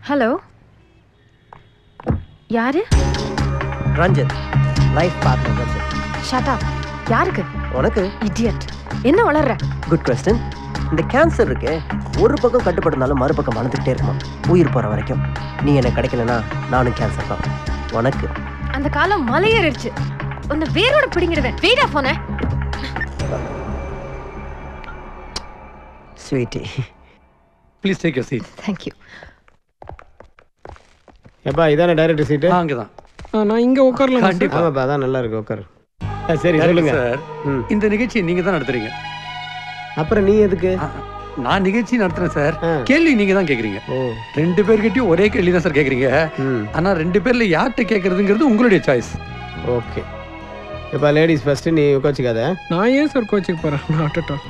Hello யாரு Ranjith life partner Ranjith ஷட்டா யாருக்கு உனக்கு இடியட் என்ன வளர்ற குட் கொஸ்டின் இந்த கேன்சர் இருக்கே ஒரு பக்கம் கட்டுப்படுனாலும் மறுபக்கம் வளர்ந்துக்கிட்டே இருக்குமா உயிர் போகிற வரைக்கும் நீ எனக்கு கிடைக்கலனா நானும் கேன்சர் தான் உனக்கு அந்த காலம் மலையேறிடுச்சு உன்னை வேரோட பிடிங்கிடுவேன் வெயிடா போன sweetie please take your seat thank you எப்பா இதானே டைரக்டர் சீட்டு அங்கே தான் நான் இங்க உட்காரலாம் கண்டிப்பா. ஆமாப்பா அதான் நல்லா இருக்கு உட்காரு ஆ, சரி சொல்லுங்க சார் ம். இந்த நிகழ்ச்சியை நீங்க தான் நடத்துறீங்க அப்புறம் நீ எதுக்கு ஆ, நான் நிகழ்ச்சி நடத்துறேன் சார் ஆ. கேள்வி நீங்க தான் கேக்குறீங்க ஓ ரெண்டு பேர்கிட்டயும் ஒரே கேள்வி தான் சார் கேக்குறீங்க ம் ஆனா ரெண்டு பேர்ல யார்கிட்ட கேக்குறதுங்கிறது உங்களுடைய சாய்ஸ் ஓகே எப்பா லேடிஸ் ஃபர்ஸ்ட் நீ உட்காச்சிக்காத நான் ஏன் சார் கோச்சுக்கு போறேன் நான் ஆட்டட்டும்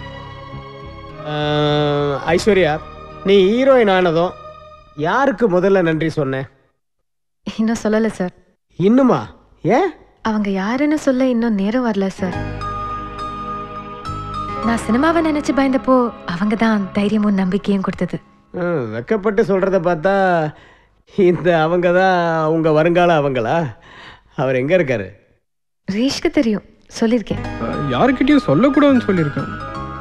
ஐஸ்வர்யா நீ ஹீரோயின் ஆனதும் யாருக்கு முதல்ல நன்றி சொன்னேன் இன்னும் சொல்லல சார் இன்னுமா ஏன் அவங்க யாருன்னு சொல்ல இன்னும் நேரம் வரல சார் நான் சினிமாவை நினைச்சு பயந்தப்போ அவங்க தான் தைரியமும் நம்பிக்கையும் கொடுத்தது ம், வெக்கப்பட்டு சொல்றத பார்த்தா இந்த அவங்க தான் உங்க வருங்கால அவங்களா அவர் எங்க இருக்காரு ரீஷ்க்கு தெரியும் சொல்லியிருக்கேன் யாருக்கிட்டயும் சொல்லக்கூடாதுன்னு சொல்லியிருக்கேன்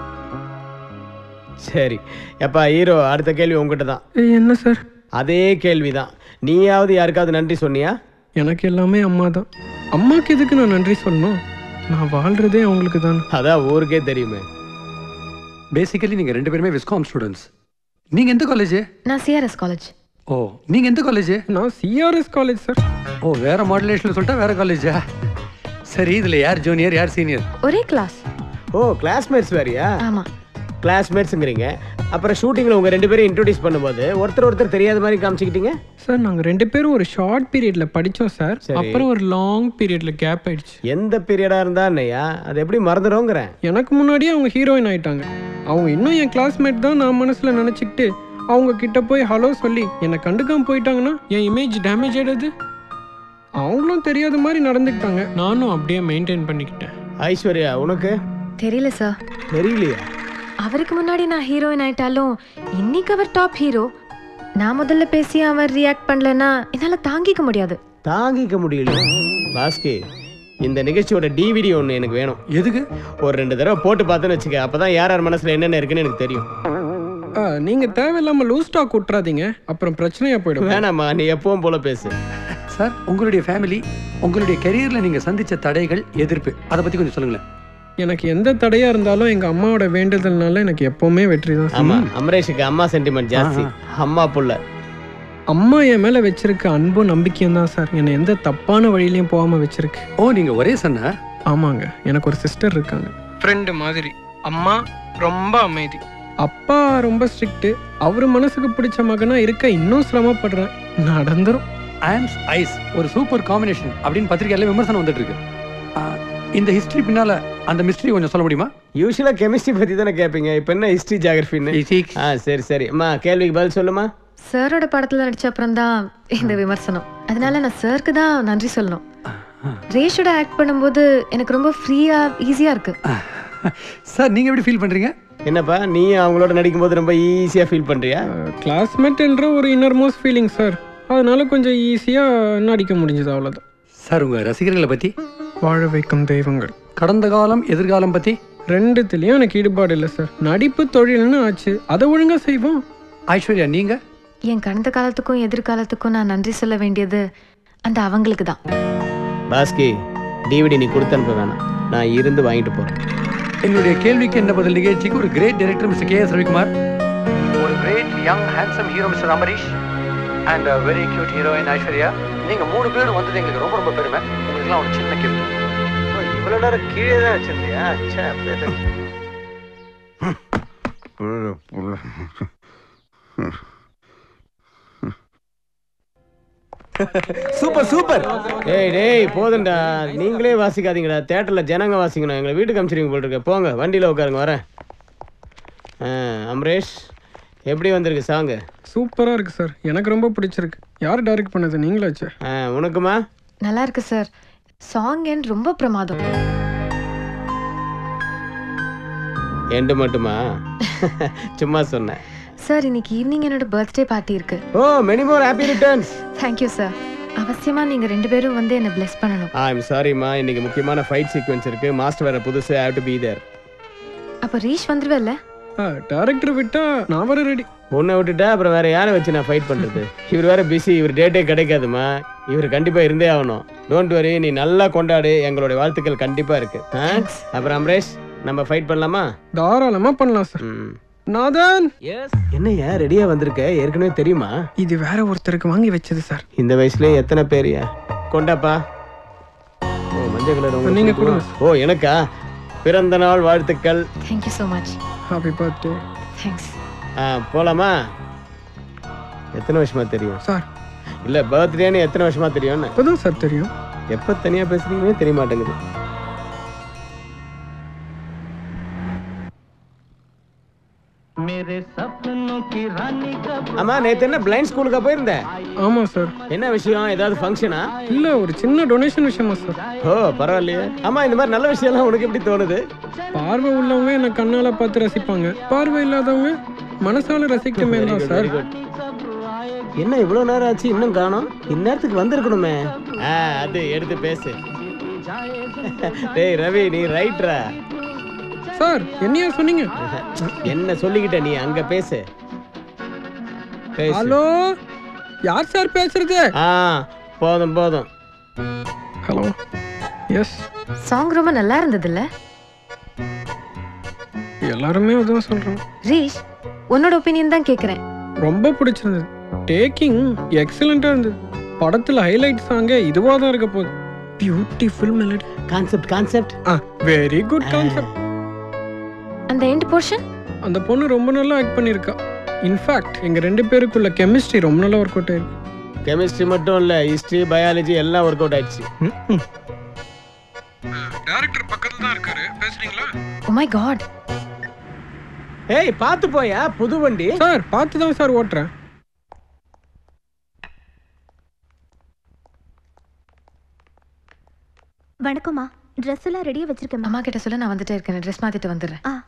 சரி எப்பா ஹீரோ அடுத்த கேள்வி உங்ககிட்ட தான் ஏய், என்ன சார் அதே கேள்வி தான் நீயாவது யாருக்காவது நன்றி சொன்னியா எனக்கு எல்லாமே அம்மா தான் அம்மாக்கு எதுக்கு நான் நன்றி சொல்லணும் நான் வாழ்றதே அவங்களுக்கு தான் அதான் ஊருக்கே தெரியுமே பேசிக்கலி நீங்க ரெண்டு பேருமே விஸ்காம் ஸ்டூடெண்ட்ஸ் நீங்க எந்த காலேஜ் நான் சிஆர்எஸ் காலேஜ் ஓ நீங்க எந்த காலேஜ் நான் சிஆர்எஸ் காலேஜ் சார் ஓ வேற மாடுலேஷன்ல சொல்லிட்டா வேற காலேஜா சரி இதுல யார் ஜூனியர் யார் சீனியர் ஒரே கிளாஸ் ஓ கிளாஸ்மேட்ஸ் வேறியா ஆமா கிளாஸ்மேட்ஸுங்கிறீங்க அப்புறம் ஷூட்டிங்கில் உங்கள் ரெண்டு பேரும் இன்ட்ரோடியூஸ் பண்ணும்போது ஒருத்தர் ஒருத்தர் தெரியாத மாதிரி காமிச்சிக்கிட்டீங்க சார் நாங்கள் ரெண்டு பேரும் ஒரு ஷார்ட் பீரியட்ல படித்தோம் சார் சரி. அப்புறம் ஒரு லாங் பீரியட்ல கேப் ஆயிடுச்சு எந்த பீரியடாக இருந்தா என்னையா அது எப்படி மறந்துடும்ங்கிறேன் எனக்கு முன்னாடியே அவங்க ஹீரோயின் ஆயிட்டாங்க அவங்க இன்னும் என் கிளாஸ்மேட் தான் நான் மனசுல நினச்சிக்கிட்டு அவங்க கிட்ட போய் ஹலோ சொல்லி என்னை கண்டுக்காம போயிட்டாங்கன்னா என் இமேஜ் டேமேஜ் ஆயிடுது அவங்களும் தெரியாத மாதிரி நடந்துக்கிட்டாங்க நானும் அப்படியே மெயின்டைன் பண்ணிக்கிட்டேன் ஐஸ்வர்யா உனக்கு தெரியல சார் தெரியலையா அவருக்கு முன்னாடி நான் ஹீரோயின் ஆயிட்டாலும் இன்னைக்கு அவர் டாப் ஹீரோ நான் முதல்ல பேசி அவர் ரியாக்ட் பண்ணலன்னா என்னால தாங்கிக்க முடியாது தாங்கிக்க முடியல பாஸ்கி இந்த நிகழ்ச்சியோட டிவிடி ஒன்று எனக்கு வேணும் எதுக்கு ஒரு ரெண்டு தடவை போட்டு பார்த்தேன்னு வச்சுக்க அப்பதான் யார் யார் மனசுல என்னென்ன இருக்குன்னு எனக்கு தெரியும் ஆ, நீங்க தேவையில்லாம லூஸ் ஸ்டாக் விட்றாதீங்க அப்புறம் பிரச்சனையா போயிடும் வேணாம்மா நீ எப்பவும் போல பேசு சார் உங்களுடைய ஃபேமிலி உங்களுடைய கெரியர்ல நீங்க சந்திச்ச தடைகள் எதிர்ப்பு அதை பத்தி கொஞ்சம் சொல்லுங்களேன் எனக்கு எந்த தடையா இருந்தாலும் எங்க அம்மாவோட வேண்டுதல்னால எனக்கு எப்பவுமே வெற்றி தான் ஆமா அமரேஷுக்கு அம்மா சென்டிமெண்ட் ஜாஸ்தி அம்மா புள்ள அம்மா என் மேல வச்சிருக்க அன்பும் நம்பிக்கையும் தான் சார் என்னை எந்த தப்பான வழியிலையும் போகாம வச்சிருக்கு ஓ நீங்க ஒரே சன்னா ஆமாங்க எனக்கு ஒரு சிஸ்டர் இருக்காங்க ஃப்ரெண்டு மாதிரி அம்மா ரொம்ப அமைதி அப்பா ரொம்ப ஸ்ட்ரிக்ட் அவர் மனசுக்கு பிடிச்ச மகனா இருக்க இன்னும் சிரமப்படுறேன் நடந்துரும் ஆம்ஸ் ஐஸ் ஒரு சூப்பர் காம்பினேஷன் அப்படின்னு பத்திரிகையில விமர்சனம் வந்துட்டு இருக்கு ஆ, இந்த ஹிஸ்டரி பின்னால அந்த மிஸ்ட்ரி கொஞ்சம் சொல்ல முடியுமா யூஸ்வலாக கெமிஸ்ட்ரி பற்றி தானே கேட்பீங்க இப்போ என்ன ஹிஸ்ட்ரி ஜாகிரபின்னு Physics. ஆ சரி சரி அம்மா கேள்விக்கு பதில் சொல்லுமா சாரோட படத்துல நடிச்ச அப்புறம் தான் இந்த விமர்சனம் அதனால நான் சாருக்கு தான் நன்றி சொல்லணும் ரேஷோட ஆக்ட் பண்ணும்போது எனக்கு ரொம்ப ஃப்ரீயா ஈஸியா இருக்கு சார் நீங்க எப்படி ஃபீல் பண்றீங்க என்னப்பா நீ அவங்களோட நடிக்கும்போது ரொம்ப ஈஸியாக ஃபீல் பண்ணுறியா கிளாஸ்மேட் என்ற ஒரு இன்னர்மோஸ்ட் ஃபீலிங் சார் அதனால கொஞ்சம் ஈஸியா நடிக்க முடிஞ்சது அவ்வளவுதான் சார் உங்க ரசிகர்களை பத்தி வாழ வைக்கும் தெய்வங்கள் கடந்த காலம் எதிர்காலம் பத்தி ரெண்டுத்துலயும் எனக்கு ஈடுபாடு இல்லை சார் நடிப்பு தொழில்னு ஆச்சு அதை ஒழுங்கா செய்வோம் ஐஸ்வர்யா நீங்க என் கடந்த காலத்துக்கும் எதிர்காலத்துக்கும் நான் நன்றி சொல்ல வேண்டியது அந்த அவங்களுக்கு தான் பாஸ்கி டிவிடி நீ கொடுத்து அனுப்ப வேணாம் நான் இருந்து வாங்கிட்டு போகிறேன் என்னுடைய கேள்விக்கு என்ன பதில் நிகழ்ச்சிக்கு ஒரு great director mister K S Ravikumar ஒரு great young handsome hero mister Amareesh and very cute heroine Aishwarya நீங்க மூணு பேரும் வந்தது எங்களுக்கு ரொம்ப ரொம்ப பெருமை உங்களுக்குலாம் ஒரு சின்ன கிஃப்ட் இவ்வளோ நேரம் கீழே தான் வச்சிருந்தியா ச்சே, அப்படியே தான். சூப்பர் சூப்பர் டேய் டேய் போதும்டா நீங்களே வாசிக்காதீங்கடா தேட்டரில் ஜனங்க வாசிக்கணும் எங்களை வீட்டுக்கு அனுப்பிச்சிருங்க போல் இருக்கு போங்க வண்டியில் உட்காருங்க வரேன் ஆ, அமரேஷ் எப்படி வந்திருக்கு சாங்கு சூப்பரா இருக்கு சார் எனக்கு ரொம்ப பிடிச்சிருக்கு யார் டைரக்ட் பண்ணது நீங்களாச்சு ஆ, உனக்குமா நல்லா இருக்கு சார் சாங் என் ரொம்ப பிரமாதம் எண்டு மட்டுமா சும்மா சொன்னேன் சார் இன்னைக்கு ஈவினிங் என்னோட பர்த்டே பார்ட்டி இருக்கு oh many more happy returns thank you sir அவசியமா நீங்க ரெண்டு பேரும் வந்து என்ன bless பண்ணணும் ஐ எம் சாரிம்மா இன்னைக்கு முக்கியமான ஃபைட் சீக்வன்ஸ் இருக்கு மாஸ்டர் வேற புதுசு ஹேவ் டு பி தேர் அப்ப ரீஷ் வந்துருவல்ல டேரக்டர் விட்டா நான் வர ரெடி உன்னை விட்டுட்டா அப்புறம் வேற யாரை வச்சு நான் ஃபைட் பண்றது இவர் வேற பிஸி இவர் டேட்டே கிடைக்காதுமா இவர் கண்டிப்பா இருந்தே ஆகணும் டோன்ட் வரி நீ நல்லா கொண்டாடு எங்களுடைய வாழ்த்துக்கள் கண்டிப்பா இருக்கு ஆ? அப்புறம் அமரேஷ் நம்ம ஃபைட் பண்ணலாமா தாராளமா பண்ணலாம் சார் ம். நாதன் என்னய்யா ரெடியா வந்திருக்க ஏற்கனவே தெரியுமா இது வேற ஒருத்தருக்கு வாங்கி வச்சது சார் இந்த வயசுலயே எத்தனை பேரியா கொண்டாப்பா ஓ மஞ்சள் கலர் உங்களுக்கு நீங்க பிடிக்குமா? ஓ எனக்கா பிறந்த நாள் வாழ்த்துக்கள் thank you so much happy birthday thanks ஆ, போலாமா எத்தனை வருஷமா தெரியும் சார் இல்ல பர்த்டேன்னு எத்தனை வருஷமா தெரியும்னு இப்போதான் சார் தெரியும் எப்ப தனியா பேசுறீங்கன்னே தெரிய மாட்டேங்குது ஆமா நேத்து என்ன பிளைண்ட் ஸ்கூலுக்கா போயிருந்த ஆமா சார் என்ன விஷயம் ஏதாவது ஃபங்க்ஷனா இல்ல ஒரு சின்ன டொனேஷன் விஷயமா சார் ஓ பரவாயில்லையே ஆமா இந்த மாதிரி நல்ல விஷயம்லாம் உனக்கு எப்படி தோணுது பார்வை உள்ளவங்க என்ன கண்ணால பார்த்து ரசிப்பாங்க பார்வை இல்லாதவங்க மனசால ரசிக்கமே தான் சார் Very good. என்ன இவ்வளவு நேரம் ஆச்சு இன்னும் காணோம் இந்நேரத்துக்கு வந்திருக்கணுமே ஆ அது எடுத்து பேசு டேய் ரவி நீ ரைட்ரா சார் என்னையா சொன்னீங்க என்ன சொல்லிக்கிட்ட நீ அங்க பேசு பேசு ஹலோ யார் சார் பேசுறது ஆ போதும் போதும் ஹலோ எஸ் சாங் ரொம்ப நல்லா இருந்ததுல்ல எல்லாருமே அதான் சொல்றாங்க ரீஷ் உன்னோட ஒப்பீனியன் தான் கேக்குறேன் ரொம்ப பிடிச்சிருந்தது டேக்கிங் எக்ஸலண்டா இருந்தது படத்துல ஹைலைட் சாங்கே இதுவா தான் இருக்க போகுது beautiful melody concept concept ah very good concept அந்த எண்ட் போர்ஷன் அந்த பொண்ணு ரொம்ப நல்லா ஆக்ட் பண்ணியிருக்கா இன்ஃபேக்ட் எங்க ரெண்டு பேருக்குள்ள கெமிஸ்ட்ரி ரொம்ப நல்லா ஒர்க் அவுட் ஆயிருக்கு கெமிஸ்ட்ரி மட்டும் இல்ல ஹிஸ்டரி பயாலஜி எல்லாம் ஒர்க் அவுட் ஆயிடுச்சு டேரக்டர் பக்கத்துல தான் இருக்காரு பேசுறீங்களா ஓ மை காட் ஏய் பார்த்து போயா புது வண்டி சார் பார்த்து தான் சார் ஓட்டுறேன் வணக்கம்மா ட்ரெஸ் எல்லாம் ரெடியா வச்சிருக்கேம்மா அம்மா கிட்ட சொல்ல நான் வந்துட்டே இருக்கேன் ட்ரெஸ் மாத்திட்டு வந்துடுறேன் ah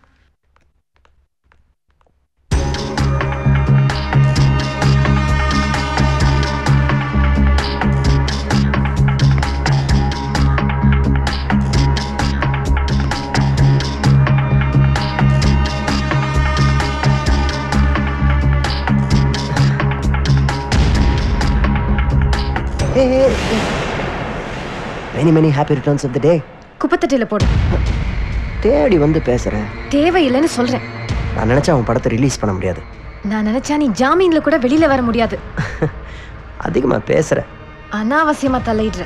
many many happy returns of the day குப்பத்தட்டில போடு தேடி வந்து பேசுறேன் தேவையில்லைன்னு சொல்றேன் நான் நினைச்சா அவன் படத்தை ரிலீஸ் பண்ண முடியாது நான் நினைச்சா நீ ஜாமீன்ல கூட வெளியில வர முடியாது அதிகமா பேசுற அனாவசியமா தலையிடுற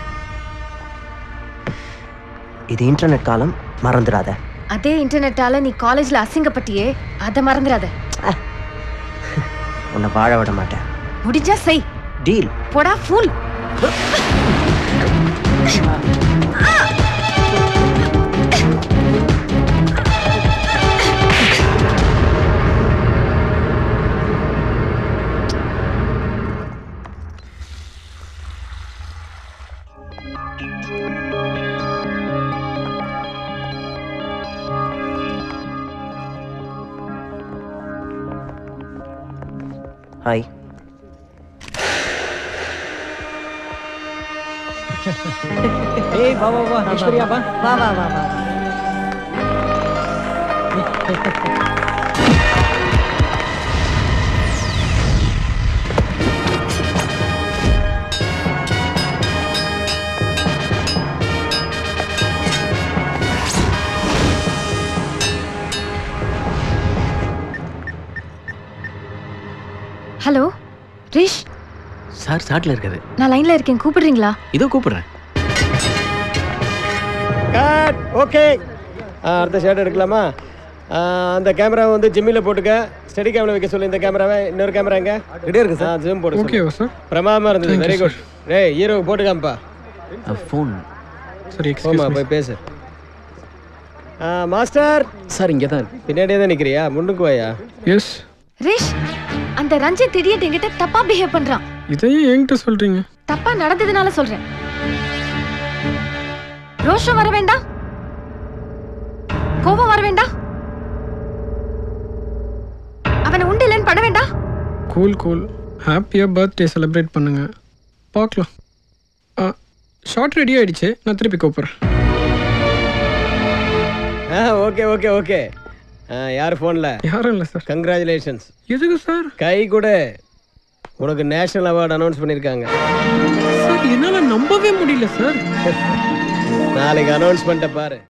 இது இன்டர்நெட் காலம் மறந்துடாத அதே இன்டர்நெட்டால நீ காலேஜ்ல அசிங்கப்பட்டியே அதை மறந்துடாத உன்னை வாழ விட மாட்டேன் முடிஞ்சா செய் டீல் போடா ஃபூல் ஹாய் வா வா வா ஐஸ்வர்யா வா வா வா வா வா ஹலோ ரீஷ் சார் சாட்ல இருக்காரு நான் லைன்ல இருக்கேன் கூப்பிடுறீங்களா இதோ கூப்பிடுறேன் கட் ஓகே அடுத்த ஷாட் எடுக்கலாமா ஆ, அந்த கேமரா வந்து ஜிம்மில் போட்டுக்க ஸ்டடி கேமரா வைக்க சொல்லு இந்த கேமராவை இன்னொரு கேமரா எங்க ரெடியா இருக்கு சார் ஜிம் போட்டு ஓகே சொல்லு. சார் பிரமாதமா இருந்தது வெரி குட் டேய் ஹீரோ போட்டுக்காம்பா ஃபோன் சரி போமா எக்ஸ்கியூஸ் போய் பேசு ஆ, மாஸ்டர் சார் இங்கே தான் இருக்கு பின்னாடியே தான் நிக்கிறியா முன்னுக்கு வாயா எஸ் ரீஷ் அந்த ரஞ்சித் இடியட் என்கிட்ட தப்பா பிஹேவ் பண்றான் இதையும் என்கிட்ட சொல்றீங்க தப்பா நடந்ததுனால சொல்றேன் ரோஷம் வர வேண்டாம் கோபம் வர வேண்டாம் அவனை உண்டு இல்லைன்னு பண்ண வேண்டாம் கூல் கூல் ஹாப்பியாக பர்த்டே செலிப்ரேட் பண்ணுங்க பார்க்கலாம் ஆ ஷார்ட் ரெடி ஆயிடுச்சு நான் திருப்பி கூப்பிட்றேன் ஆ ஓகே ஓகே ஓகே ஆ யார் ஃபோனில் யாரும் இல்லை சார் கங்க்ராச்சுலேஷன்ஸ் எதுக்கு சார் கை கூட உனக்கு நேஷனல் அவார்டு அனௌன்ஸ் பண்ணியிருக்காங்க சார் என்னால் நம்பவே முடியல சார் நாளைக்கு அனௌன்ஸ்மெண்ட்டை பாரு